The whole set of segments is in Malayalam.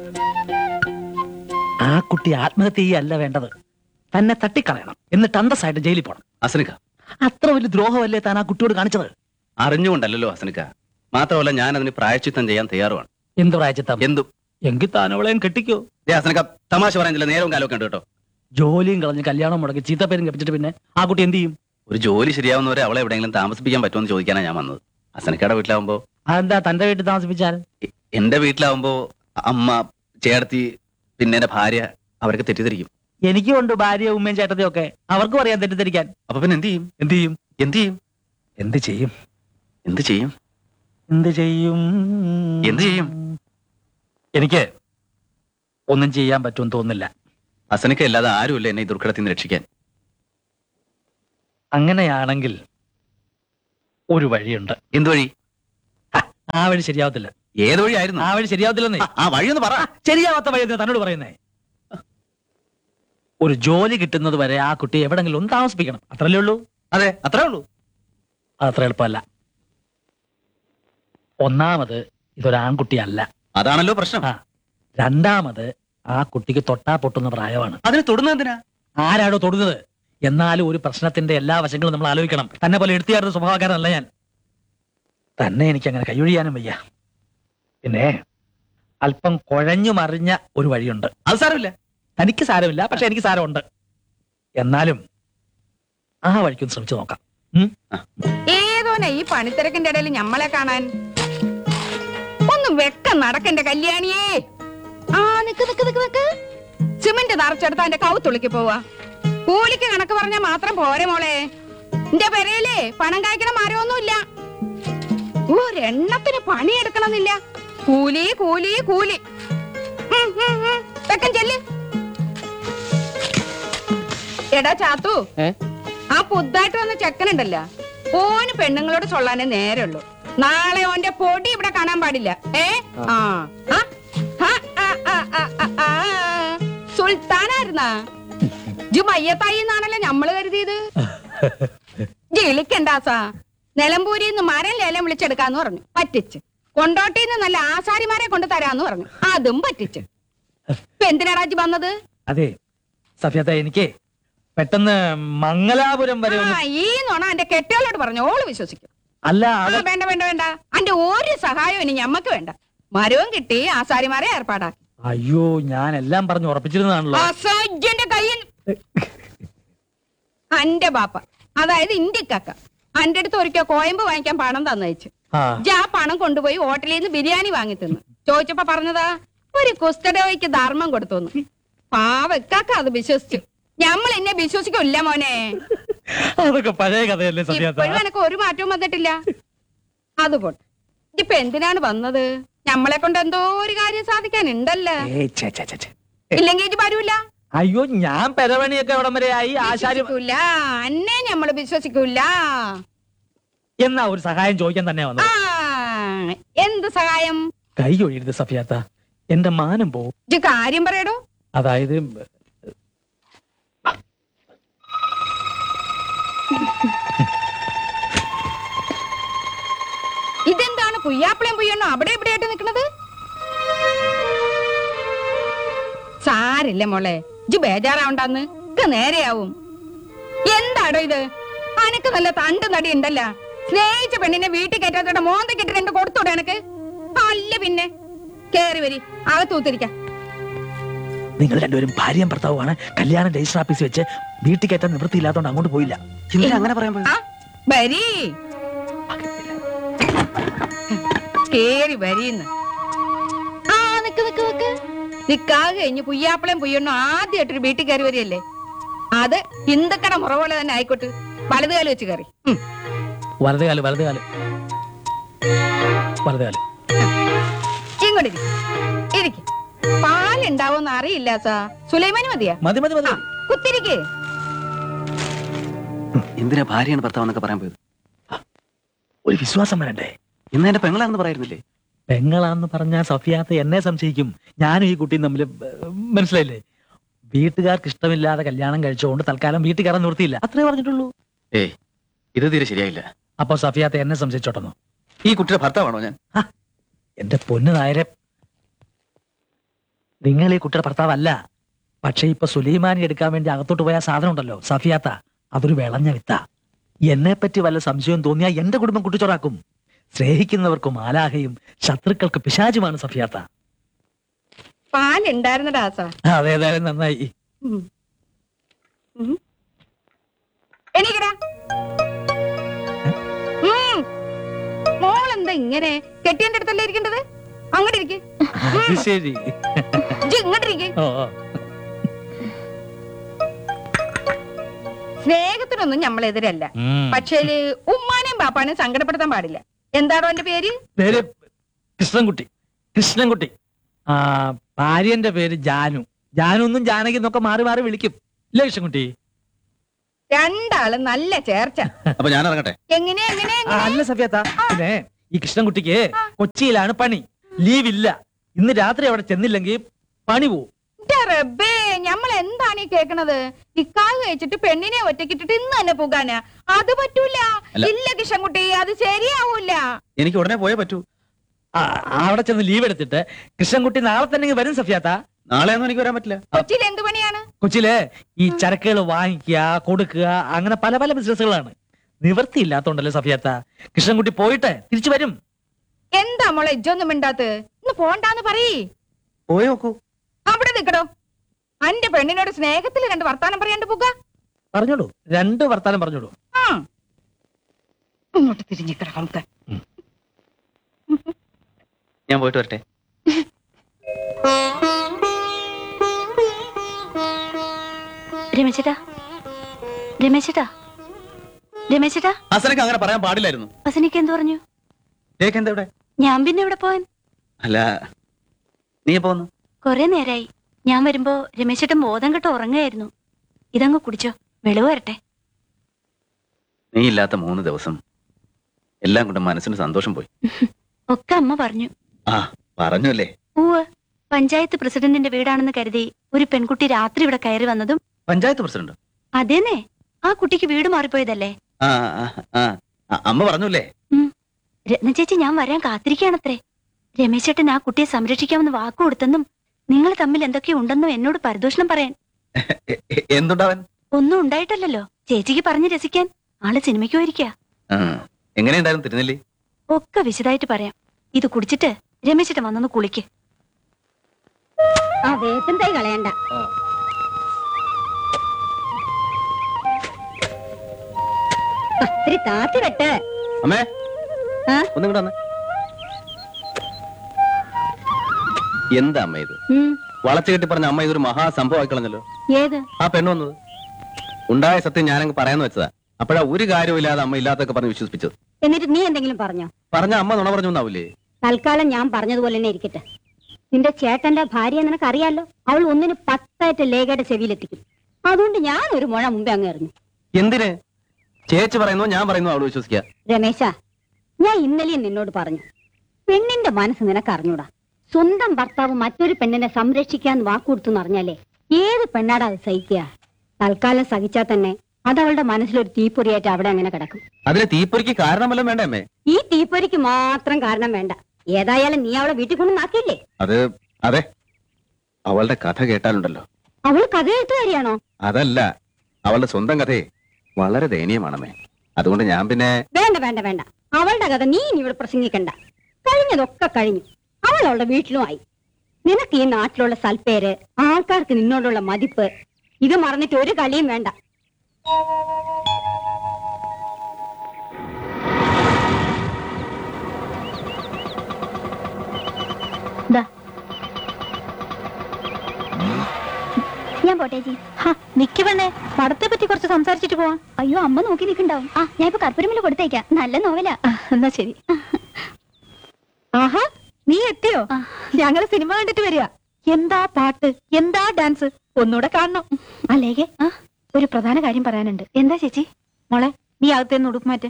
ആ കുട്ടി ആത്മഹത്യ ചെയ്യല്ല വേണ്ടത് തന്നെ തട്ടിക്കളയണം എന്നിട്ട് അന്തസ്സായിട്ട് ജയിലിൽ പോകണം അസനിക്ക അത്ര വലിയ ദ്രോഹമല്ലേ താൻ ആ കുട്ടിയോട് കാണിച്ചത് അറിഞ്ഞുകൊണ്ടല്ലോ അസനിക്ക മാത്രമല്ല ഞാൻ അതിന് പ്രായച്ചിത്തം ചെയ്യാൻ തയ്യാറുമാണ് എന്ത് പ്രായച്ചിത്തം എന്തും എങ്കിൽ താൻ അവളെയും കെട്ടിക്കോ ദേ അസനിക്ക തമാശ പറയുന്നില്ല നേരവും കാലമൊക്കെ ഉണ്ട് കേട്ടോ ജോലിയും കളഞ്ഞ് കല്യാണം മുടക്കി ചീത്തപ്പേരും കപ്പിച്ചിട്ട് പിന്നെ ആ കുട്ടി എന്ത് ചെയ്യും ഒരു ജോലി ശരിയാവുന്നവരെ അവളെ എവിടെയെങ്കിലും താമസിപ്പിക്കാൻ പറ്റുമെന്ന് ചോദിക്കാനാണ് ഞാൻ വന്നത് അസനിക്കയുടെ വീട്ടിലാവുമ്പോ അതെന്താ തന്റെ വീട്ടിൽ താമസിപ്പിച്ചാൽ എ- എന്റെ വീട്ടിലാവുമ്പോ അമ്മ ചേർത്തി പിന്നെ എന്റെ ഭാര്യ അവരൊക്കെ തെറ്റിദ്ധരിക്കും എനിക്കും ഉണ്ട് ഭാര്യ ഉമ്മയും ചേട്ടത്തിയും ഒക്കെ അവർക്കും അറിയാൻ തെറ്റിദ്ധരിക്കാൻ അപ്പൊ പിന്നെ എന്ത് ചെയ്യും എന്ത് ചെയ്യും എന്ത് ചെയ്യും എന്ത് ചെയ്യും എന്ത് ചെയ്യും എന്ത് ചെയ്യും എന്ത് ചെയ്യും? എനിക്ക് ഒന്നും ചെയ്യാൻ പറ്റുമെന്ന് തോന്നുന്നില്ല അസനിക്ക അല്ലാതെ ആരുമില്ല എന്നെ ഈ ദുർഘടത്തിൽ നിന്ന് രക്ഷിക്കാൻ അങ്ങനെയാണെങ്കിൽ ഒരു വഴിയുണ്ട് എന്ത് വഴി ആ വഴി ശരിയാവത്തില്ല ഏത് വഴിയായിരുന്നു ആ വഴി ശരിയാവത്തില്ലെന്നേ ആ, ആ വഴി ഒന്ന് പറ ശരിയാവാത്ത വഴി എന്തിനാ തന്നോട് പറയുന്നേ ഒരു ജോലി കിട്ടുന്നത് വരെ ആ കുട്ടി എവിടെങ്കിലും ഒന്ന് താമസിപ്പിക്കണം അത്രല്ലേ ഉള്ളൂ അതെ അത്രേ ഉള്ളൂ അത് അത്ര എളുപ്പമല്ല ഒന്നാമത് ഇതൊരു ആൺകുട്ടിയല്ല അതാണല്ലോ പ്രശ്നം ആ. രണ്ടാമത് ആ കുട്ടിക്ക് തൊട്ടാ പൊട്ടുന്ന പ്രായമാണ് അതിന് തൊടുന്നത് എന്തിനാ ആരാടോ തൊടുന്നത് എന്നാലും ഒരു പ്രശ്നത്തിന്റെ എല്ലാ വശങ്ങളും നമ്മൾ ആലോചിക്കണം തന്നെ പോലെ എടുത്തിയാറുന്ന സ്വഭാവക്കാരനല്ല ഞാൻ തന്നെ എനിക്ക് അങ്ങനെ കൈയൊഴിയാനും വയ്യ പിന്നെ അല്പം കുഴഞ്ഞു മറിഞ്ഞ ഒരു വഴിയുണ്ട് അത് സാരമില്ല തനിക്ക് സാരമില്ല പക്ഷെ എനിക്ക് സാരമുണ്ട് എന്നാലും ആ വഴിക്കൊന്ന് ശ്രമിച്ചു നോക്കാം ഏതോനെ ഈ പണിത്തിരക്കിന്റെ ഇടയിൽ ഞമ്മളെ കാണാൻ ഒന്ന് വെക്കം നടക്കന്റെ കല്യാണിയേ ആ നിക്ക് നിക്ക് നിക്ക് നിക്ക് സിമന്റ് നിറച്ചെടുത്ത എന്റെ കൗത്തുള്ളിക്ക് പോവാ കൂലിക്ക് കണക്ക് പറഞ്ഞാ മാത്രം പോരെ മോളെ എന്റെ പെരയിലേ പണം കായ്ക്കണ മരമൊന്നുമില്ല ഒരെണ്ണത്തിന് പണിയെടുക്കണമെന്നില്ല കൂലി കൂലി കൂലി ഉം, ഉം, ഉം. വെക്കം ചെല്ല് എടാ ചാത്തു ആ പുതുതായിട്ട് വന്ന ചെക്കനുണ്ടല്ല ഓന് പെണ്ണുങ്ങളോട് ചൊല്ലാനേ നേരമുള്ളൂ നാളെ ഓന്റെ പൊടി ഇവിടെ കാണാൻ പാടില്ല ഏ ആ ആ, ആ, ആ, ആ, ആ, ആ, ആ. സുൽത്താനായിരുന്നാ ജു മയ്യത്തായി എന്നാണല്ലോ ഞമ്മള് കരുതിയത് ജിളിക്കണ്ടാസാ നിലമ്പൂരിന്ന് മരം ലേലം വിളിച്ചെടുക്കാന്ന് പറഞ്ഞു പറ്റിച്ച് കൊണ്ടോട്ടിന്ന് നല്ല ആശാരിമാരെ കൊണ്ട് തരാന്ന് പറഞ്ഞു അതും പറ്റിച്ച് ഇപ്പൊ എന്തിനാടാ ജി വന്നത് അതെ സഫ്യത എനിക്ക് പെട്ടെന്ന് മംഗലാപുരം വരെ ഒന്ന് ആ ഈ നോണ എന്റെ കെട്ടികളോട് പറഞ്ഞു ഓള് വിശ്വസിക്കും അല്ല ആ, അത് വേണ്ട വേണ്ട വേണ്ട അന്റെ ഒരു സഹായവും ഇനി ഞമ്മക്ക് വേണ്ട മരവും കിട്ടി ആസാരിമാരെ ഏർപ്പാടാക്കി അയ്യോ ഞാൻ എല്ലാം പറഞ്ഞു ഉറപ്പിച്ചിരുന്നതാണല്ലോ അസജ്ജന്റെ കയ്യിൽ അന്റെ ബാപ്പ അതായത് ഇന്ത്യക്കക്ക അന്റെ അടുത്ത് ഒരിക്കൽ കോയമ്പ് വാങ്ങിക്കാൻ പണം തന്നയച്ചു ആ ജാ പണം കൊണ്ടുപോയി ഹോട്ടലിൽ നിന്ന് ബിരിയാണി വാങ്ങി തിന്നു ചോദിച്ചപ്പോ പറഞ്ഞതാ ഒരു കുസ്തഡോയ്ക്ക് ധർമ്മം കൊടുത്തു പാവക്കാക്ക അത് വിശ്വസിച്ചു ഞമ്മൾ എന്നെ വിശ്വസിക്കില്ല മോനെ അതൊക്കെ പഴയ കഥയല്ലേ സഫ്യത ഇപ്പോഴും എനക്ക് ഒരു മാറ്റവും വന്നിട്ടില്ല അത് പോട്ടെ ഇപ്പൊ എന്തിനാണ് വന്നത് ഞമ്മളെ കൊണ്ട് എന്തോ ഒരു കാര്യം സാധിക്കാനുണ്ടല്ലോ ഏയ് ഛെ, ഛെ, ഛെ, ഛെ. ഇല്ലെങ്കിൽ ഇത് വരൂല അയ്യോ ഞാൻ പെരവണിയൊക്കെ എവിടം വരെ ആയി ആശാരി വിശ്വസിക്കൂല അന്നെ ഞമ്മള് വിശ്വസിക്കൂല എന്നാ ഒരു സഹായം ചോദിക്കാൻ തന്നെ ആ വന്നത് എന്ത് സഹായം കൈ ഒഴിയരുത് സഫിയാത്ത എന്റെ മാനം പോവും ഇജ്ജ് കാര്യം പറയടോ അതായത് ഇതെന്താണ് പുയ്യാപ്പിളയും പുയ്യണ്ണോ അവിടെ ഇവിടെ ആയിട്ട് നിക്കണത് സാരില്ല മോളെ ഇജ്ജ് ബേജാറാവണ്ടെന്ന് ഇത് നേരെയാവും എന്താടോ ഇത് അനക്ക് നല്ല തണ്ട് നടി ഉണ്ടല്ല സ്നേഹിച്ച പെണ്ണിനെ വീട്ടിൽ കയറ്റാത്തോടെ മോന്തക്കിട്ട് രണ്ട് കൊടുത്തൂടെ എനക്ക് അല്ല പിന്നെ കേറി വരി അകത്തൂത്തിരിക്കാം നിങ്ങൾ രണ്ടുപേരും ഭാര്യയും ഭർത്താവുമാണ് കല്യാണം രജിസ്റ്റർ ഓഫീസിൽ വെച്ച് വീട്ടിൽ കയറ്റാൻ നിവൃത്തിയില്ലാത്തതുകൊണ്ട് അങ്ങോട്ട് പോയില്ല എന്തിനാ അങ്ങനെ പറയാൻ പോയത്? ആ വരി കേറി വരീന്ന് ആ നിക്ക് നിക്ക് നിക്ക് നിക്കാതെ കഴിഞ്ഞ് പുയ്യാപ്പിളയും പുയ്യണ്ണും ആദ്യമായിട്ടൊരു വീട്ടിൽ കയറി വരികയല്ലേ അത് ഹിന്ദക്കട മുറ പോലെ തന്നെ ആയിക്കോട്ടെ വലത് കാല് വെച്ച് കയറി ഉം. വലത് കാല് വലത് കാല് വലത് കാല് ഇങ്ങോട്ട് ഇരിക്ക്. ഇരിക്ക് പാലുണ്ടാവുമെന്ന് അറിയില്ല സാ സുലൈമാനി മതിയാ മതി മതി മതി ആ കുത്തിരിക്കേ എന്തിനാ ഭാര്യയാണ് ഭർത്താവ് എന്നൊക്കെ പറയാൻ പോയത് ഒരു വിശ്വാസം വരണ്ടേ ഇന്ന് എന്റെ പെങ്ങളാണെന്ന് പറയായിരുന്നില്ലേ പെങ്ങളാന്ന് പറഞ്ഞാൽ സഫിയാത്ത എന്നെ സംശയിക്കും ഞാനും ഈ കുട്ടിയും തമ്മിൽ ഏഹ്, മനസ്സിലായില്ലേ വീട്ടുകാർക്ക് ഇഷ്ടമില്ലാതെ കല്യാണം കഴിച്ചുകൊണ്ട് തൽക്കാലം വീട്ടിൽ കയറാൻ നിർത്തിയില്ല അത്രേ പറഞ്ഞിട്ടുള്ളൂ ഏയ് ഇത് തീരെ ശരിയായില്ല അപ്പൊ സഫിയാത്ത എന്നെ സംശയിച്ചോട്ടെന്നോ ഈ കുട്ടിയുടെ ഭർത്താവാണോ ഞാൻ എന്റെ പൊന്നു നായരെ നിങ്ങൾ ഈ കുട്ടിയുടെ ഭർത്താവല്ല പക്ഷെ ഇപ്പൊ സുലൈമാനി എടുക്കാൻ വേണ്ടി അകത്തോട്ട് പോയ ആ സാധനം ഉണ്ടല്ലോ സഫിയാത്ത അതൊരു വിളഞ്ഞ വിത്ത എന്നെ പറ്റി വല്ല സംശയവും തോന്നിയാൽ എന്റെ കുടുംബം കുട്ടിച്ചോറാക്കും സ്നേഹിക്കുന്നവർക്ക് മാലാഹയും ശത്രുക്കൾക്ക് പിശാചുമാണ് സഫിയാത്ത പാലുണ്ടായിരുന്നടാ ആസ അതേതായാലും നന്നായി എണീക്കടാ ഉം. മോളെന്താ ഇങ്ങനെ കെട്ടിയന്റെ അടുത്തല്ലേ ഇരിക്കേണ്ടത് അങ്ങോട്ട് ഇരിക്ക് അത് ശരി ഇജ്ജ് ഇങ്ങോട്ട് ഇരിക്ക് ഓ ഓ. സ്നേഹത്തിനൊന്നും നമ്മളെതിരല്ല ഉം. പക്ഷേല് ഉമ്മാനെയും ബാപ്പാനെയും സങ്കടപ്പെടുത്താൻ പാടില്ല എന്താണോ എന്റെ പേര് പേര് കൃഷ്ണൻകുട്ടി കൃഷ്ണൻകുട്ടി ആ ഭാര്യന്റെ പേര് ജാനു ജാനു എന്നും ജാനകി എന്നൊക്കെ മാറി മാറി വിളിക്കും ഇല്ല കൃഷ്ണൻകുട്ടി രണ്ടാളും നല്ല ചേർച്ച അപ്പൊ ഞാൻ ഇറങ്ങട്ടെ എങ്ങനെ എങ്ങനെ ആ, എങ്ങനെ അല്ല സഫിയാത്ത പിന്നെ ഈ കൃഷ്ണൻകുട്ടിക്ക് കൊച്ചിയിലാണ് പണി ലീവില്ല ഇന്ന് രാത്രി അവിടെ ചെന്നില്ലെങ്കിൽ പണി പോവും ന്റെ റബ്ബേ ഞമ്മൾ എന്താണ് ഈ കേക്കണത് നിക്കാഹ് കഴിച്ചിട്ട് പെണ്ണിനെ ഒറ്റക്കിട്ടിട്ട് ഇന്ന് തന്നെ പോകാനാ അത് പറ്റൂല അല്ല. ഇല്ല കിഷൻകുട്ടി അത് ശരിയാവൂല എനിക്ക് ഉടനെ പോയേ പറ്റൂ ആ, അവിടെ ചെന്ന് ലീവ് എടുത്തിട്ട് കൃഷ്ണൻകുട്ടി നാളെ തന്നെ ഇങ്ങ് വരും സഫിയാത്ത നാളെ ഒന്നും എനിക്ക് വരാൻ പറ്റില്ല കൊച്ചിയിൽ എന്ത് പണിയാണ് കൊച്ചിയില് ഈ ചരക്കുകൾ വാങ്ങിക്കുക കൊടുക്കുക അങ്ങനെ പല പല ബിസിനസ്സുകളാണ് നിവൃത്തിയില്ലാത്തോണ്ടല്ലേ സഫിയാത്ത കൃഷ്ണൻകുട്ടി പോയിട്ട് തിരിച്ചു വരും എന്താ മോളെ ഇജ്ജൊന്നും മിണ്ടാത്ത് ഇന്ന് പോണ്ടാന്ന് പറയ് പോയി നോക്കൂ അവിടെ നിക്കടോ അന്റെ പെണ്ണിനോട് സ്നേഹത്തിൽ രണ്ട് വർത്താനം പറയാണ്ട് പോക പറഞ്ഞോളൂ രണ്ട് വർത്താനം പറഞ്ഞോളൂ ആ ഇങ്ങോട്ട് തിരിഞ്ഞിക്കട നമുക്ക് ഞാൻ പോയിട്ട് വരട്ടെ രമേശേട്ടാ രമേശേട്ടാ രമേശേട്ടാ ഹസനക്ക് അങ്ങനെ പറയാൻ പാടില്ലായിരുന്നു വസനിക്ക് എന്ത് പറഞ്ഞു കേക്ക് എന്താ ഇവിടെ ഞാൻ പിന്നെ ഇവിടെ പോവാൻ അല്ല നീ എപ്പോ വന്നു കൊറേ നേരായി ഞാൻ വരുമ്പോ രമേശേട്ടൻ ബോധം കെട്ട് ഉറങ്ങായിരുന്നു ഇതങ്ങ് കുടിച്ചോ വെളിവ് വരട്ടെ നീ ഇല്ലാത്ത മൂന്ന് ദിവസം എല്ലാം കൊണ്ട് മനസ്സിന് സന്തോഷം പോയി ഒക്കെ അമ്മ പറഞ്ഞു ആ പറഞ്ഞു അല്ലേ പൂവ് പഞ്ചായത്ത് പ്രസിഡന്റിന്റെ വീടാണെന്ന് കരുതി ഒരു പെൺകുട്ടി രാത്രി ഇവിടെ കയറി വന്നതും പഞ്ചായത്ത് പ്രസിഡന്റ് അതേന്നെ ആ കുട്ടിക്ക് വീട് മാറിപ്പോയതല്ലേ ആ ആ, ആ ആ, അമ്മ പറഞ്ഞല്ലേ രത്ന ചേച്ചി ഞാൻ വരാൻ കാത്തിരിക്കുകയാണത്രേ രമേശേട്ടൻ ആ കുട്ടിയെ സംരക്ഷിക്കാമെന്ന് വാക്കു കൊടുത്തെന്നും നിങ്ങൾ തമ്മിൽ എന്തൊക്കെയോ ഉണ്ടെന്നും എന്നോട് പരിദോഷണം പറയാൻ എ- എ- എന്തുണ്ടാവൻ ഒന്നും ഉണ്ടായിട്ടല്ലല്ലോ ചേച്ചിക്ക് പറഞ്ഞു രസിക്കാൻ ആള് സിനിമയ്ക്ക് പോയിരിക്കുക ആ, എങ്ങനെയുണ്ടായിരുന്നു തിരുനെല്ലി ഒക്കെ വിശദമായിട്ട് പറയാം ഇത് കുടിച്ചിട്ട് രമേശിട്ട് വന്നൊന്ന് കുളിക്ക് ആ വേഗം തൈ കളയണ്ട ആ, ഇത്തിരി താത്തി വെട്ട് അമ്മേ ആ? ഒന്നും കൂടെ വന്നേ എന്താ അമ്മ ഇത് ഉം, വളച്ചു കെട്ടി പറഞ്ഞ അമ്മ ഇതൊരു മഹാസംഭവമായി കളഞ്ഞല്ലോ ഏത് ആ പെണ്ണ് വന്നത് ഉണ്ടായ സത്യം ഞാനങ്ങ് പറയാന്ന് വെച്ചതാ അപ്പോഴാ ഒരു കാര്യവും ഇല്ലാതെ അമ്മ ഇല്ലാത്തൊക്കെ പറഞ്ഞ് വിശ്വസിപ്പിച്ചത് എന്നിട്ട് നീ എന്തെങ്കിലും പറഞ്ഞോ പറഞ്ഞ അമ്മ നുണ പറഞ്ഞു എന്നാവൂലേ തൽക്കാലം ഞാൻ പറഞ്ഞതുപോലെ തന്നെ ഇരിക്കട്ടെ നിന്റെ ചേട്ടന്റെ ഭാര്യ നിനക്ക് അറിയാലോ അവൾ ഒന്നിന് പത്തായിട്ട് ലേഖയുടെ ചെവിയിലെത്തിക്കും അതുകൊണ്ട് ഞാൻ ഒരു മുഴ മുമ്പേ അങ്ങ് എറിഞ്ഞു എന്തിന് ചേച്ചി പറയുന്നു ഞാൻ പറയുന്നു അവള് വിശ്വസിക്കുക രമേശ ഞാൻ ഇന്നലെയും നിന്നോട് പറഞ്ഞു പെണ്ണിന്റെ മനസ്സ് നിനക്ക് അറിഞ്ഞൂടാ സ്വന്തം ഭർത്താവ് മറ്റൊരു പെണ്ണിനെ സംരക്ഷിക്കാൻ വാക്കുകൊടുത്തു അറിഞ്ഞാലേ ഏത് പെണ്ണാടാ അത് സഹിക്കുക തൽക്കാലം സഹിച്ചാൽ തന്നെ അത് അവളുടെ മനസ്സിലൊരു തീപ്പൊരിയായിട്ട് അവിടെ അങ്ങനെ കിടക്കും അതിന് തീപ്പൊരിക്ക് കാരണമല്ലോ വേണ്ട അമ്മേ ഈ തീപ്പൊരിക്ക് മാത്രം കാരണം വേണ്ട ഏതായാലും നീ അവളെ വീട്ടിൽ കൊണ്ട് നാക്കില്ലേ അത് അതെ അവളുടെ കഥ കേട്ടാലുണ്ടല്ലോ അവൾ കഥ എഴുത്തുകാരിയാണോ അതല്ല അവളുടെ സ്വന്തം കഥയെ വളരെ ദയനീയമാണമ്മേ അതുകൊണ്ട് ഞാൻ പിന്നെ വേണ്ട വേണ്ട വേണ്ട അവളുടെ കഥ നീ ഇനി ഇവിടെ പ്രസംഗിക്കണ്ട കഴിഞ്ഞതൊക്കെ കഴിഞ്ഞു അവൾ അവളുടെ വീട്ടിലും ആയി നിനക്ക് ഈ നാട്ടിലുള്ള സൽപ്പേര് ആൾക്കാർക്ക് നിന്നോടുള്ള മതിപ്പ് ഇത് മറന്നിട്ട് ഒരു കളിയും വേണ്ട ദാ. ഞാൻ പോട്ടെ ചേച്ചി നിക്ക് പെണ്ണേ പടത്തെ പറ്റി കുറച്ച് സംസാരിച്ചിട്ട് പോവാം അയ്യോ അമ്മ നോക്കി നിൽക്കണ്ടാവും ആ ഞാൻ ഇപ്പൊ കർപ്പൂരമില്ല കൊടുത്തേക്കാം നല്ല നോവല എന്നാ ശരി ആഹാ നീ എത്തിയോ ആ. ഞങ്ങള് സിനിമ കണ്ടിട്ട് വരിക എന്താ പാട്ട് എന്താ ഡാൻസ് ഒന്നുകൂടെ കാണണം അല്ലേകെ ആ ഒരു പ്രധാന കാര്യം പറയാനുണ്ട് എന്താ ചേച്ചി മോളെ നീ അകത്തേന്ന് ഉടുപ്പ് മാറ്റ്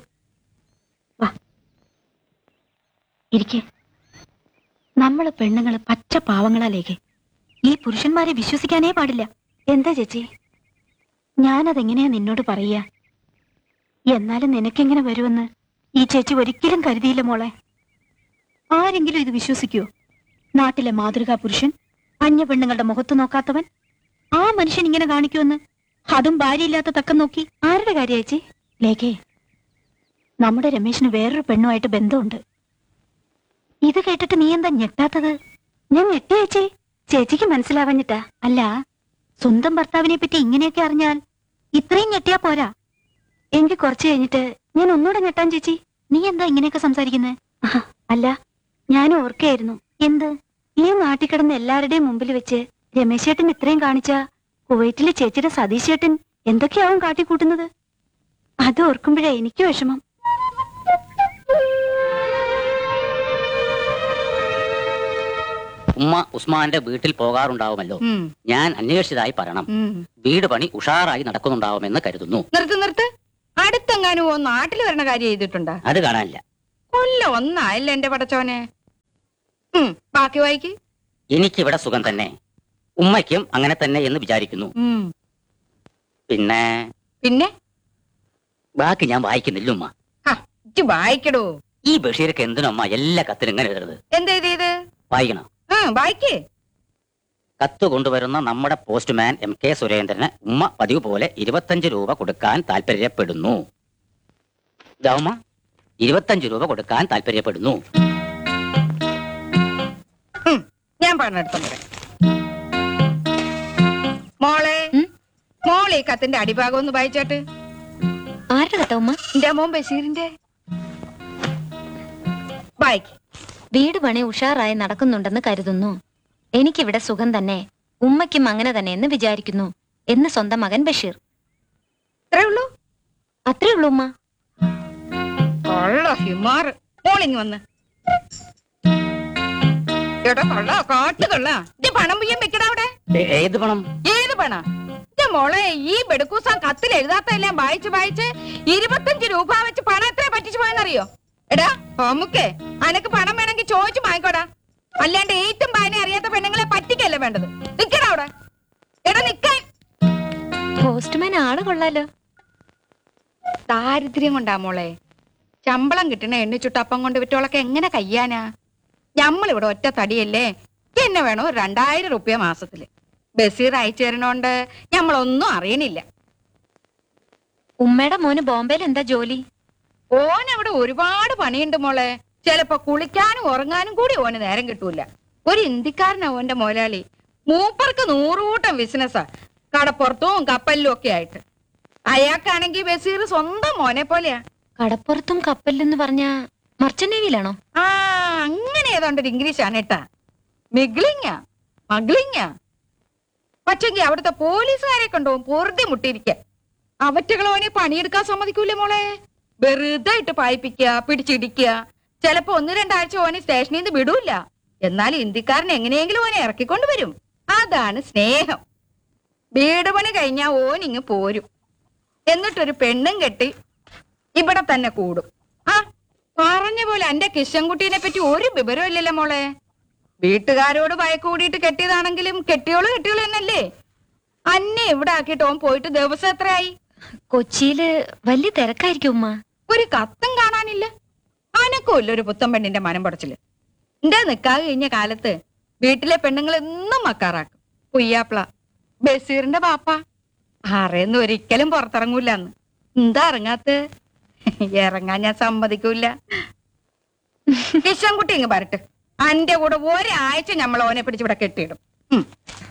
ഇരിക്കെ നമ്മള് പെണ്ണുങ്ങള് പച്ച പാവങ്ങളാലേക്കെ ഈ പുരുഷന്മാരെ വിശ്വസിക്കാനേ പാടില്ല എന്താ ചേച്ചി ഞാനതെങ്ങനെയാ നിന്നോട് പറയുക എന്നാലും നിനക്കെങ്ങനെ വരുമെന്ന് ഈ ചേച്ചി ഒരിക്കലും കരുതിയില്ല മോളെ ആരെങ്കിലും ഇത് വിശ്വസിക്കുവോ നാട്ടിലെ മാതൃകാ പുരുഷൻ അന്യ പെണ്ണുങ്ങളുടെ മുഖത്ത് നോക്കാത്തവൻ ആ മനുഷ്യൻ ഇങ്ങനെ കാണിക്കുമെന്ന് അതും ഭാര്യയില്ലാത്ത തക്കം നോക്കി ആരുടെ കാര്യം ചേച്ചി ലേഖേ നമ്മുടെ രമേശിന് വേറൊരു പെണ്ണുമായിട്ട് ബന്ധമുണ്ട് ഇത് കേട്ടിട്ട് നീ എന്താ ഞെട്ടാത്തത് ഞാൻ ഞെട്ടി ചേച്ചി ചേച്ചിക്ക് മനസ്സിലാവഞ്ഞിട്ടാ അല്ല സ്വന്തം ഭർത്താവിനെ പറ്റി ഇങ്ങനെയൊക്കെ അറിഞ്ഞാൽ ഇത്രയും ഞെട്ടിയാ പോരാ എങ്കിൽ കുറച്ച് കഴിഞ്ഞിട്ട് ഞാൻ ഒന്നുകൂടെ ഞെട്ടാൻ ചേച്ചി നീ എന്താ ഇങ്ങനെയൊക്കെ സംസാരിക്കുന്നത് അല്ല ഞാൻ ഓർക്കായിരുന്നു എന്ത് ഈ നാട്ടിൽ കിടന്ന എല്ലാവരുടെയും മുമ്പിൽ വെച്ച് രമേശേട്ടൻ ഇത്രയും കാണിച്ച കുവൈറ്റിലെ ചേച്ചിയുടെ സതീശേട്ടൻ എന്തൊക്കെയാവും കാട്ടിക്കൂട്ടുന്നത് അത് ഓർക്കുമ്പോഴേ എനിക്ക് വിഷമം ഉമ്മ ഉസ്മാന്റെ വീട്ടിൽ പോകാറുണ്ടാവുമല്ലോ ഉം, ഞാൻ അന്വേഷിച്ചതായി പറയണം ഉം. വീട് പണി ഉഷാറായി നടക്കുന്നുണ്ടാവുമെന്ന് കരുതുന്നു നിർത്ത് നിർത്ത് അടുത്തെങ്ങാനും ഓ നാട്ടിൽ വരണ കാര്യം ചെയ്തിട്ടുണ്ടാ അത് കാണാനില്ല കൊല്ല ഒന്നായല്ല എന്റെ പടച്ചോനെ ഉം, ബാക്കി വായിക്ക് എനിക്കിവിടെ സുഖം തന്നെ ഉമ്മയ്ക്കും അങ്ങനെ തന്നെ എന്ന് വിചാരിക്കുന്നു ഉം. പിന്നെ പിന്നെ ബാക്കി ഞാൻ വായിക്കുന്നില്ല ഉമ്മ ഹ, ഇജ്ജ് വായിക്കടോ ഈ ബഷീർക്ക് എന്തിനമ്മ എല്ലാ കത്തിനും ഇങ്ങനെ എഴുതരുത് എന്താ ഇത് ഇത് വായിക്കണം ആ വായിക്കേ കത്ത് കൊണ്ടുവരുന്ന നമ്മുടെ പോസ്റ്റ്മാൻ എം കെ സുരേന്ദ്രന് ഉമ്മ പതിവ് പോലെ ഇരുപത്തഞ്ച് രൂപ കൊടുക്കാൻ താല്പര്യപ്പെടുന്നു ഇതാ ഉമ്മ ഇരുപത്തഞ്ച് രൂപ കൊടുക്കാൻ താല്പര്യപ്പെടുന്നു ഉം, ഞാൻ പറഞ്ഞെടുത്തോ മോളെ ഉം? മോളെ ഈ കത്തിന്റെ അടിഭാഗം ഒന്ന് വായിച്ചാട്ട് ആരുടെ കഥ ഉമ്മ എന്റെ മോൻ ബഷീറിന്റെ വായിക്ക് വീട് പണി ഉഷാറായി നടക്കുന്നുണ്ടെന്ന് കരുതുന്നു എനിക്കിവിടെ സുഖം തന്നെ ഉമ്മയ്ക്കും അങ്ങനെ തന്നെ എന്ന് വിചാരിക്കുന്നു എന്ന് സ്വന്തം മകൻ ബഷീർ ഇത്രേ ഉള്ളൂ അത്രേ ഉള്ളൂ ഉമ്മ കൊള്ള ഹിമാർ മോളിങ് വന്ന് എടാ കൊള്ള കാട്ട് കൊള്ള ഇത് പണം പുയ്യം വെക്കടാ അവിടെ ഏ- ഏത് പണം ഏത് പണ ഇത് മോളെ ഈ ബെടുക്കൂസാൻ കത്തിൽ എഴുതാത്തെല്ലാം വായിച്ച് വായിച്ച് ഇരുപത്തഞ്ച് രൂപ വെച്ച് പണം എത്ര പറ്റിച്ചു പോയെന്നറിയോ എടാ ഹോമുക്കേ അനക്ക് പണം വേണമെങ്കിൽ ചോദിച്ചു വാങ്ങിക്കോടാ അല്ലാണ്ട് ഏറ്റവും പാനെ അറിയാത്ത പെണ്ണുങ്ങളെ പറ്റിക്കല്ലേ വേണ്ടത് നിക്കടാ അവിടെ എടാ നിക്കാൻ പോസ്റ്റ്മാൻ ആള് കൊള്ളാലോ ദാരിദ്ര്യം കൊണ്ടാ മോളെ ശമ്പളം കിട്ടണ എണ്ണിച്ചുട്ടപ്പം കൊണ്ട് വിറ്റോളൊക്കെ എങ്ങനെ കയ്യാനാ ഞമ്മളിവിടെ ഒറ്റ തടിയല്ലേ എന്നെ വേണോ ഒരു രണ്ടായിരം റുപ്യ മാസത്തില് ബസീർ അയച്ചു തരണോണ്ട് ഞമ്മളൊന്നും അറിയണില്ല ഉമ്മയുടെ മോന് ബോംബെയിൽ എന്താ ജോലി ഓൻ അവിടെ ഒരുപാട് പണിയുണ്ട് മോളെ ചിലപ്പോ കുളിക്കാനും ഉറങ്ങാനും കൂടി ഓന് നേരം കിട്ടൂല ഒരു ഇന്ത്യക്കാരനാ ഓന്റെ മുതലാളി മൂപ്പർക്ക് നൂറുകൂട്ടം ബിസിനസ്സാ കടപ്പുറത്തും കപ്പലിലും ഒക്കെ ആയിട്ട് അയാൾക്കാണെങ്കിൽ ബസീർ സ്വന്തം മോനെ പോലെയാ കടപ്പുറത്തും കപ്പലിലെന്ന് പറഞ്ഞ മർച്ചന്റ് നേവിയിലാണോ ആ അങ്ങനെ ഏതാണ്ടൊരു ഇംഗ്ലീഷ് ആണ് കേട്ടാ മിഗ്ലിങ്ങ മഗ്ലിങ്ങ പക്ഷെങ്കി അവിടുത്തെ പോലീസുകാരെ കൊണ്ടുപോകും പൊറുതി മുട്ടിയിരിക്ക അവറ്റകളോനെ പണിയെടുക്കാൻ സമ്മതിക്കൂലേ മോളെ വെറുതെ ഇട്ട് പായിപ്പിക്കുക പിടിച്ചിടിക്കുക ചിലപ്പോ ഒന്ന് രണ്ടാഴ്ച ഓനെ സ്റ്റേഷനിൽ നിന്ന് വിടൂല എന്നാൽ ഇന്ത്യക്കാരൻ എങ്ങനെയെങ്കിലും ഓനെ ഇറക്കിക്കൊണ്ട് വരും അതാണ് സ്നേഹം വീട് പണി കഴിഞ്ഞാ ഓനിങ് പോരും എന്നിട്ടൊരു പെണ്ണും കെട്ടി ഇവിടെ തന്നെ കൂടും ആ പറഞ്ഞ പോലെ എന്റെ കിഷൻകുട്ടീനെ പറ്റി ഒരു വിവരവും ഇല്ലല്ലോ മോളെ വീട്ടുകാരോട് വഴക്ക് കൂടിയിട്ട് കെട്ടിയതാണെങ്കിലും കെട്ടിയോള് കെട്ടിയോള് തന്നല്ലേ അന്നെ ഇവിടെ ആക്കിയിട്ട് ഓൻ പോയിട്ട് ദിവസം എത്രയായി കൊച്ചിയില് വലിയ തിരക്കായിരിക്കും ഉമ്മ ഒരു കത്തും കാണാനില്ല അനക്കുമില്ല ഒരു പുത്തൻ പെണ്ണിന്റെ മനം പടച്ചില് എന്റെ നിക്കാതെ കഴിഞ്ഞ കാലത്ത് വീട്ടിലെ പെണ്ണുങ്ങൾ എന്നും മക്കാറാക്കും കുയ്യാപ്ല ബഷീറിന്റെ പാപ്പ ആറേന്ന് ഒരിക്കലും പുറത്തിറങ്ങൂലെന്ന് എന്താ ഇറങ്ങാത്ത ഇറങ്ങാൻ ഞാൻ സമ്മതിക്കൂല കിഷൻകുട്ടി ഇങ്ങ് വരട്ടെ അന്റെ കൂടെ ഒരാഴ്ച നമ്മൾ ഓനെ പിടിച്ച് ഇവിടെ കെട്ടിയിടും ഉം.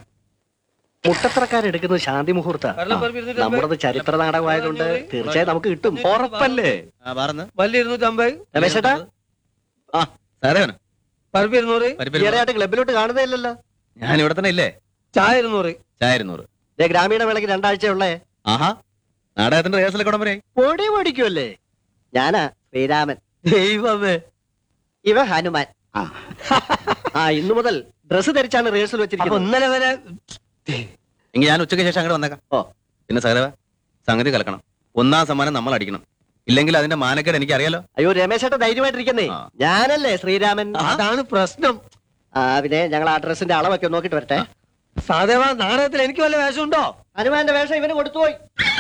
മുട്ടത്തറക്കാരെടുക്കുന്നത് ശാന്തി മുഹൂർത്ത നമ്മുടേത് ചരിത്ര നാടകമായതുകൊണ്ട് തീർച്ചയായും നമുക്ക് കിട്ടും ഉറപ്പല്ലേ വലിയ ഇരുന്നൂറ്റമ്പത് രമേശേട്ടാ സാറേ പരിപ്പ് ഇരുന്നൂറ് ഈയിടെയായിട്ട് ക്ലബിലോട്ട് കാണുന്നതില്ലല്ലോ ഞാൻ ഇവിടെ തന്നെ ഇല്ലേ ചായ ഇരുന്നൂറ് ചായ ഇരുന്നൂറ് ദേ ഗ്രാമീണ വേളയ്ക്ക് രണ്ടാഴ്ചയുള്ളേ ആഹാ നാടകത്തിന്റെ റിഹേഴ്സൽ ഉടൻ വരെയായി പൊടി പൊടിക്കുമല്ലേ ഞാനാ ശ്രീരാമൻ ദൈവമേ ഇവ ഹനുമാൻ ആ ആ ഇന്നു മുതൽ ഡ്രസ് ധരിച്ചാണ് റിഹേഴ്സൽ അപ്പൊ വെച്ചിരിക്കുന്നത് ഇന്നലെ വരെ എങ്കിൽ ഞാൻ ഉച്ചയ്ക്ക് ശേഷം അങ്ങോട്ട് വന്നേക്കാം ഓ. പിന്നെ സഹദേവ സംഗതി കലക്കണം ഒന്നാം സമ്മാനം നമ്മൾ അടിക്കണം ഇല്ലെങ്കിൽ അതിന്റെ മാനക്കേട് എനിക്ക് അറിയാലോ അയ്യോ രമേശേട്ട ധൈര്യമായിട്ടിരിക്കുന്നേ ആ. ഞാനല്ലേ ശ്രീരാമൻ അതാണ് പ്രശ്നം ആ പിന്നെ ഞങ്ങൾ ആ ഡ്രസ്സിന്റെ അളവൊക്കെ ഒന്ന് നോക്കിട്ട് വരട്ടെ സാധേവ നാടകത്തിൽ എനിക്ക് വല്ല വേഷമുണ്ടോ ഹനുമാന്റെ വേഷം ഇവന് കൊടുത്തുപോയി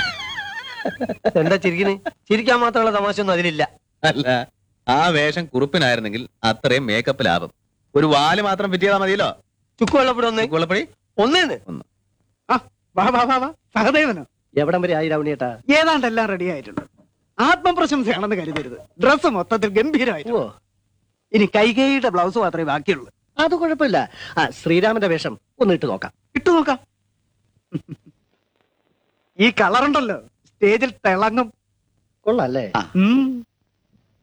എന്താ ചിരിക്കുന്നു ചിരിക്കാൻ മാത്രമുള്ള തമാശ ഒന്നും അതിലില്ല അല്ല ആ വേഷം കുറുപ്പിനായിരുന്നെങ്കിൽ അത്രയും മേക്കപ്പ് ലാഭം ഒരു വാല് മാത്രം ഫിറ്റ് ചെയ്താൽ മതിയല്ലോ ചുക്ക് വെള്ളപ്പൊടി ഒന്നേ കുളപ്പടി ഒന്നേന്ന് വാ വാ വാ വാ സഹദേവനോ എവിടം വരെ ആയി രാവണിയേട്ടാ ഏതാണ്ടെല്ലാം റെഡി ആയിട്ടുണ്ട് ആത്മപ്രശംസയാണെന്ന് കരുതരുത് ഡ്രസ്സ് മൊത്തത്തിൽ ഗംഭീരമായിട്ടുണ്ട് ഓ ഇനി കൈകൈയുടെ ബ്ലൗസ് മാത്രമേ ബാക്കിയുള്ളൂ അത് കുഴപ്പമില്ല ആ ശ്രീരാമന്റെ വേഷം ഒന്ന് ഇട്ട് നോക്കാം ഇട്ടു നോക്കാം ഈ കളറുണ്ടല്ലോ സ്റ്റേജിൽ തിളങ്ങും കൊള്ളാല്ലേ ഉം